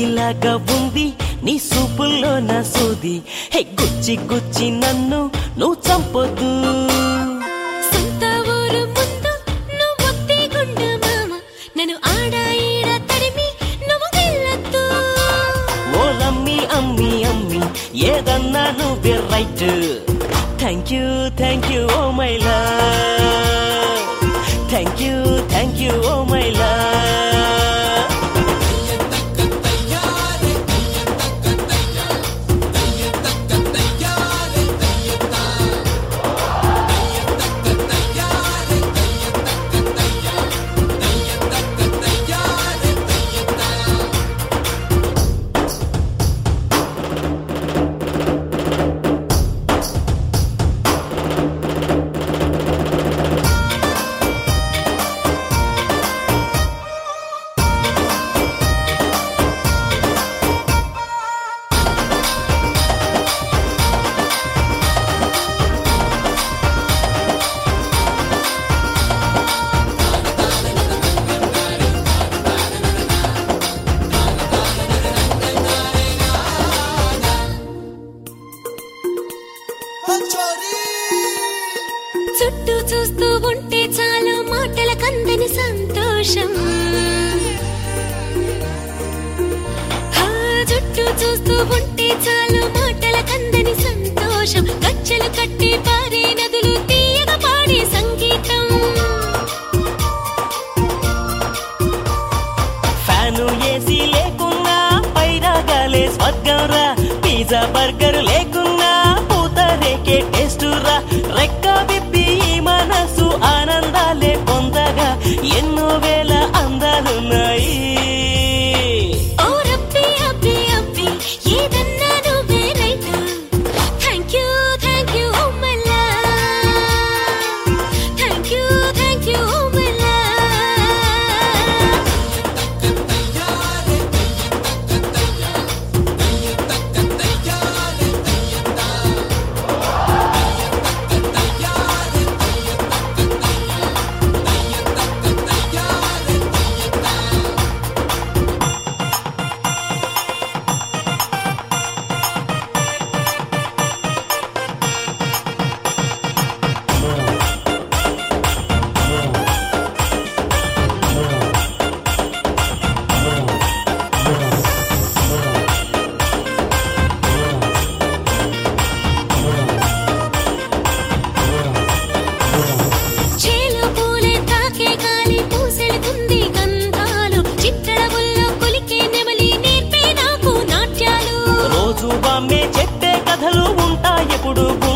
సుత్తిలాగా ఉంది నీ సూపుల్లో నా సూది హే గుచ్చి గుచ్చి నన్ను నువ్వు చంపొద్దు సొంత ఊరు ముందు నువ్వు ఒత్తి గుండు మామ నన్ను ఆడ ఈడ తరిమి నువ్వు వెళ్ళొద్దు ఓలమ్మి అమ్మి అమ్మి ఏదన్నా నువ్వే right thank you thank you oh my love thank you thank you oh my love చుట్టూ చూస్తూ ఉంటే చాలు మాటల కందని సంతోషం హా, చుట్టూ చూస్తూ ఉంటే చాలు మాటల కందని సంతోషం గచ్చలు కట్టి పారే నదులు తీయగా పాడే సంగీతం ఫ్యాను ఏసీ లేకున్నా పైరాగాలే స్వర్గంరా పిజ్జా బర్గర్ లేకున్నా పూతరేకే టేస్ట్ రా రెక్క విప్పి ఈ మనసు ఆనందాలే పొందగా ఎన్నో వేల అందాలున్నాయి ఓ రబ్బీ అబ్బి అబ్బి ఏదన్నా నువ్వే right thank you thank you oh my love thank you thank you oh my love చేలో పూలే తాకే గాలి పూసెడుతుంది గంధాలు చిట్టడవుల్లో కొలికే నెమలి నేర్పే నాకు నాట్యాలు రోజు బామ్మే చెప్పే కథలు ఉంటాయెప్పుడు